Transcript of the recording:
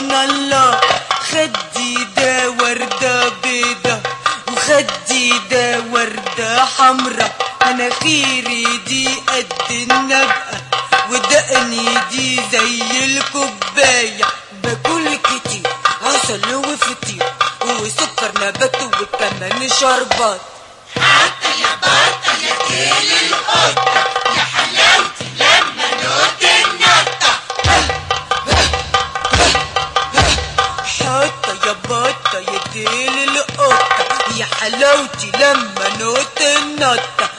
سبحان الله خدي ده وردة بيضة وخدي ده وردة حمرا مناخيري دي قد النبقة ودقني دي زي الكوباية باكل كتير عسل وفطير وسكر نبات وكمان شربات حتى يا بطة يا ديل القطة يا حلاوتي لما نوت النطة حتى يا بطة يا ديل القطة يا حلاوتي لما نوت النطة